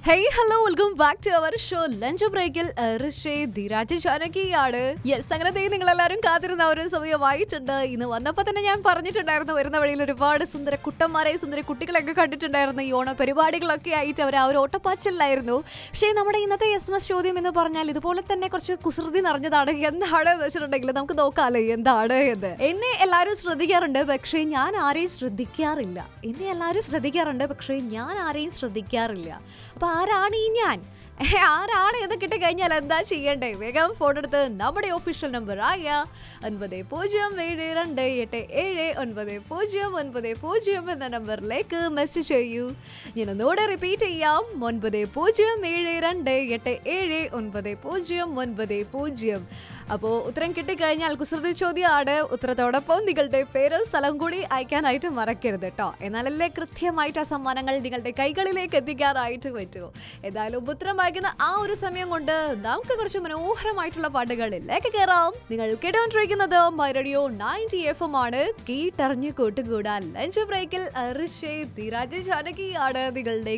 hey hello welcome back to our show lunch ബ്രേക്കിൽ Rishi Dheeraj ചാനകിയാണ് yes അങ്ങനെ ദേ നിങ്ങൾ എല്ലാവരും കാത്തിരുന്ന ഒരു സമയമായിട്ടുണ്ട് ഇന്ന് വന്നപ്പോൾ തന്നെ ഞാൻ പറഞ്ഞിട്ടുണ്ടായിരുന്നു വരുന്ന വഴിയിൽ ഒരുപാട് സുന്ദര കുട്ടന്മാരെ സുന്ദര കുട്ടികളൊക്കെ കണ്ടിട്ടുണ്ടായിരുന്നു ഈ ഓണ പരിപാടികളൊക്കെ ആയിട്ട് അവർ ആ ഒരു ഓട്ടപ്പാച്ചിലായിരുന്നു പക്ഷേ നമ്മുടെ ഇന്നത്തെ എസ് എം എസ് ചോദ്യം എന്ന് പറഞ്ഞാൽ ഇതുപോലെ തന്നെ കുറച്ച് കുസൃതി നിറഞ്ഞതാണ് എന്താണ് എന്ന് വെച്ചിട്ടുണ്ടെങ്കിൽ നമുക്ക് നോക്കാമല്ലോ എന്താണ് എന്ന് എന്നെ എല്ലാവരും ശ്രദ്ധിക്കാറുണ്ട് പക്ഷേ ഞാൻ ആരെയും ശ്രദ്ധിക്കാറില്ല എന്നെ എല്ലാവരും ശ്രദ്ധിക്കാറുണ്ട് പക്ഷേ ഞാൻ ആരെയും ശ്രദ്ധിക്കാറില്ല അപ്പൊ ആരാണ് ഈ ഞാൻ ഏ, ആരാണ് എന്ന് കിട്ടിക്കഴിഞ്ഞാൽ എന്താ ചെയ്യണ്ടേ വേഗം ഫോൺ എടുത്ത് നമ്മുടെ ഒഫീഷ്യൽ നമ്പർ ആയ ഒൻപത് പൂജ്യം ഏഴ് രണ്ട് എട്ട് ഏഴ് ഒൻപത് പൂജ്യം ഒൻപത് പൂജ്യം എന്ന നമ്പറിലേക്ക് മെസ്സേജ് ചെയ്യൂ ഞാൻ ഒന്നുകൂടെ റിപ്പീറ്റ് ചെയ്യാം ഒൻപത് പൂജ്യം ഏഴ് രണ്ട് എട്ട് ഏഴ് ഒൻപത് പൂജ്യം ഒൻപത് പൂജ്യം അപ്പോൾ ഉത്തരം കിട്ടിക്കഴിഞ്ഞാൽ കുസൃതി ചോദ്യമാണ് ഉത്തരത്തോടൊപ്പം നിങ്ങളുടെ പേര് സ്ഥലം കൂടി അയക്കാനായിട്ട് മറക്കരുത് കേട്ടോ എന്നാലല്ലേ കൃത്യമായിട്ട് ആ സമ്മാനങ്ങൾ നിങ്ങളുടെ കൈകളിലേക്ക് എത്തിക്കാനായിട്ട് പറ്റുമോ ഏതായാലും ഉത്തരം വായിക്കുന്ന ആ ഒരു സമയം കൊണ്ട് നമുക്ക് കുറച്ച് മനോഹരമായിട്ടുള്ള പാട്ടുകളിലേക്ക് കയറാം നിങ്ങൾ കേട്ടോണ്ടിരിക്കുന്നത് മൈറഡിയോ നയൻറ്റി എഫ് എം ആണ് കേട്ടറിഞ്ഞ് കൂട്ടുകൂടാൻ ലഞ്ച് ബ്രേക്കിൽ ഋഷി ധീരാജ് ജാനകിയാണ് നിങ്ങളുടെ